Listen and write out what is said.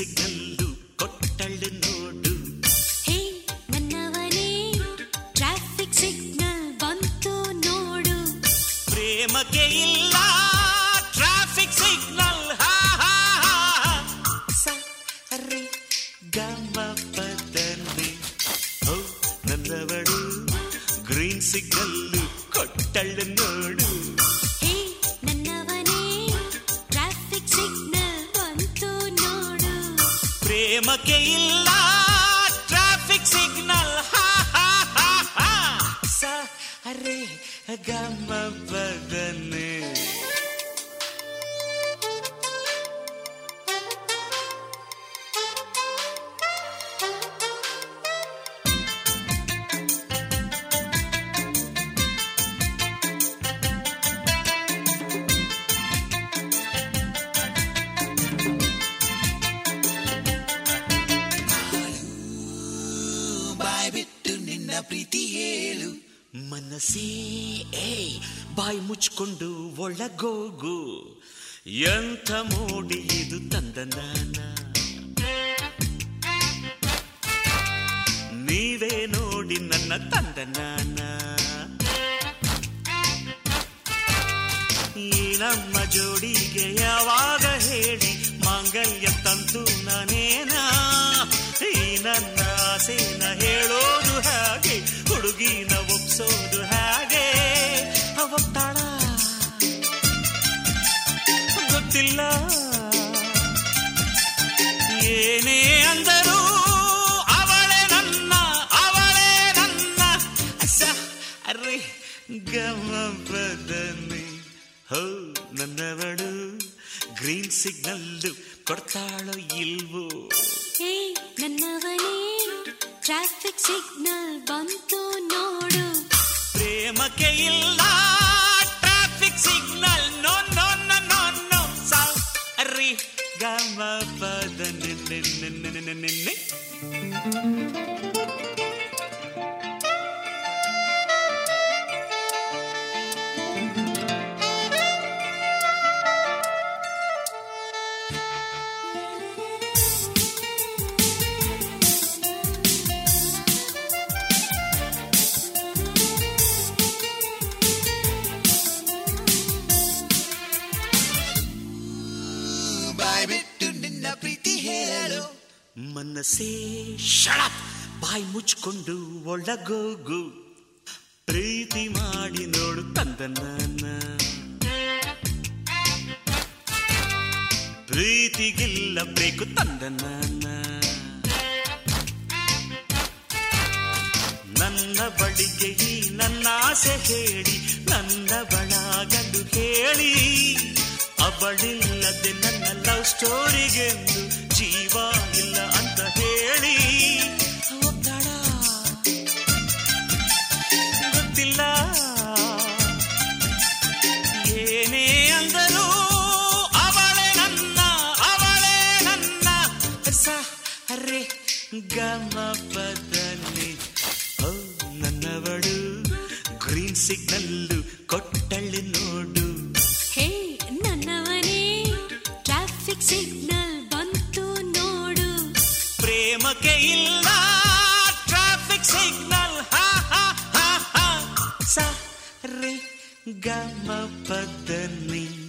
signal ಕೊಟ್ಟಳು ನೋಡು ಹೇ ನನ್ನವನೇ traffic signal ಬಂತು ನೋಡು ಪ್ರೇಮಕ್ಕೆ ಇಲ್ಲ ಟ್ರಾಫಿಕ್ ಸಿಗ್ನಲ್ ಹಾ ಹಾ ಹಾ ಸರಿ ಗಮ ಪದಲ್ಲಿ ಹೋ ನನ್ನವಳು ಗ್ರೀನ್ ಸಿಗ್ನಲ್ಲು ಕೊಟ್ಟಳು ನೋಡು ಹೇ ನನ್ನವನೇ ಟ್ರಾಫಿಕ್ ಸಿಗ್ನಲ್ ಬಂತು ನೋಡು ಪ್ರೇಮಕ್ಕೆ ಇಲ್ಲ ಟ್ರಾಫಿಕ್ ಸಿಗ್ನಲ್ ಹಾ ಹಾ ಹಾ ಹಾ ಸರಿ ಗಮ ಪದನೆ ಬಾಯ್ ಬಿಟ್ಟು ನಿನ್ನ ಪ್ರೀತಿ ಹೇಳು ಮನಸ್ಸೇ ಏ ಬಾಯಿ ಮುಚ್ಕೊಂಡು ಒಳಗೋಗು ಎಂಥ ಮೋಡಿ ಇದು ತಂದ ನಾನ ನೀವೇ ನೋಡಿ ನನ್ನ ತಂದ ನಾನ ಈ ನಮ್ಮ ಜೋಡಿಗೆ ಯಾವಾಗ ಹೇಳಿ ಮಾಂಗಲ್ಯ ತಂತು ನಾನೇನಾ ಈ ನನ್ನ ಆಸೆನ ಹೇಳೋದು ಹಾಗೆ ಹುಡುಗಿನ ಒಪ್ಸೋದು ಹಾಗೆ ಅವತ್ತಾಳ ಗೊತ್ತಿಲ್ಲ ಏನೇ ಅಂದರು ಅವಳೇ ನನ್ನ ಅವಳೇ ನನ್ನ ಸ ಅರೆ ಗಮ ಬದನೆ ಹೋ ನನ್ನವಳು ಗ್ರೀನ್ ಸಿಗ್ನಲ್ಲು ಕೊಡ್ತಾಳೋ ಇಲ್ವೋ ಹೇ ನನ್ನವನೇ ಟ್ರಾಫಿಕ್ ಸಿಗ್ನಲ್ ಬಂತು ನೋಡು ಪ್ರೇಮಕ್ಕೆ ಇಲ್ಲ traffic signal no no no no no sorry ಗಮ ಪದ ನಿನ್ನೆ ನಿನ್ನೆ ನಿನ್ನೆ ನಿನ್ನೆ ಬಾಯ್ ಬಿಟ್ಟು ನಿನ್ನ ಪ್ರೀತಿ ಹೇಳು ಮನಸ್ಸೇ ಶಳಪ್ ಬಾಯಿ ಮುಚ್ಕೊಂಡು ಒಳಗೋಗು ಪ್ರೀತಿ ಮಾಡಿ ನೋಡು ತಂದ ನನ್ನ ಪ್ರೀತಿಗಿಲ್ಲ ಬೇಕು ತಂದ ನನ್ನ ನನ್ನ ಬಳಿಗೆ ಈ ನನ್ನ ಆಸೆ ಹೇಳಿ ನನ್ನ ಬಳಗಲು ಹೇಳಿ ಅವಳಿಲ್ಲದೆ ನನ್ನ ಲವ್ ಸ್ಟೋರಿಗೆಂದು ಜೀವ ಇಲ್ಲ ಅಂತ ಹೇಳಿ ಒತ್ತಡ ಗೊತ್ತಿಲ್ಲ ಏನೇ ಅಂದರು ಅವಳೇ ನನ್ನ ಅವಳೇ ನನ್ನ ಸರೆ ಗಮ ಬದನೆ ಓ ನನ್ನವಳು ಗ್ರೀನ್ ಸಿಗ್ನಲ್ಲು ಕೊಟ್ಟಳು ನೋಡು ಹೇ ನನ್ನವನೇ ಟ್ರಾಫಿಕ್ ಸಿಗ್ನಲ್ ಬಂತು ನೋಡು ಪ್ರೇಮಕ್ಕೆ ಇಲ್ಲ ಟ್ರಾಫಿಕ್ ಸಿಗ್ನಲ್ ಹಾ ಹಾ ಹಾ ಹಾ ಸರೆ ಗಮ ಪದನಿ